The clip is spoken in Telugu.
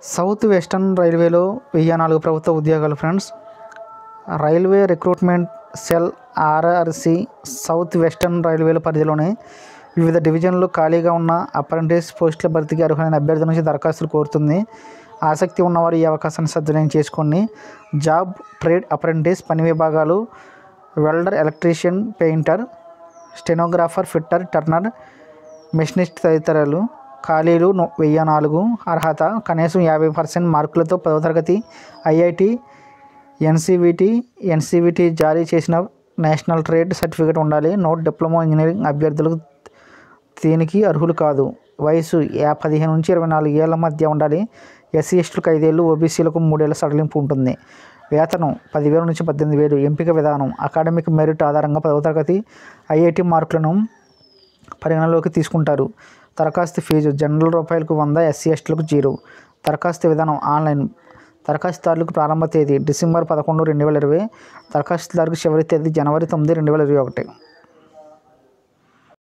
సౌత్ వెస్టర్న్ రైల్వేలో వెయ్యి నాలుగు ప్రభుత్వ ఉద్యోగాలు friends railway recruitment cell RRC south western రైల్వేల పరిధిలోని వివిధ డివిజన్లు ఖాళీగా ఉన్న అప్రెంటిస్ పోస్టుల భర్తీకి అర్హులైన అభ్యర్థుల నుంచి దరఖాస్తులు కోరుతుంది ఆసక్తి ఉన్నవారు ఈ అవకాశాన్ని సద్వినియోగం చేసుకోండి జాబ్ ట్రేడ్ అప్రెంటిస్ పని విభాగాలు welder electrician painter stenographer fitter turner machinist తదితరాలు ఖాళీలు ను- వెయ్యి నాలుగు అర్హత కనీసం యాభై పర్సెంట్ మార్కులతో పదవ తరగతి ఐఐటి ఎన్సీవిటి ఎన్సీవిటి జారీ చేసిన నేషనల్ ట్రేడ్ సర్టిఫికేట్ ఉండాలి నోట్ డిప్లొమా ఇంజనీరింగ్ అభ్యర్థులకు దీనికి అర్హులు కాదు వయసు యా పదిహేను నుంచి ఇరవై నాలుగు ఏళ్ల మధ్య ఉండాలి ఎస్సీ ఎస్టీలకు ఐదేళ్ళు ఓబీసీలకు మూడేళ్ల సడలింపు ఉంటుంది వేతనం పదివేల నుంచి పద్దెనిమిది వేలు ఎంపిక విధానం అకాడమిక్ మెరిట్ ఆధారంగా పదవ తరగతి ఐఐటి మార్కులను పరిగణలోకి తీసుకుంటారు దరఖాస్తు ఫీజు జనరల్ రూపాయలకు వంద ఎస్సీ ఎస్టీలకు జీరో దరఖాస్తు విధానం ఆన్లైన్ దరఖాస్తుదారులకు ప్రారంభ తేదీ డిసెంబర్ పదకొండు రెండు వేల ఇరవై దరఖాస్తుదారులకు చివరి తేదీ జనవరి తొమ్మిది రెండు వేల ఇరవై ఒకటి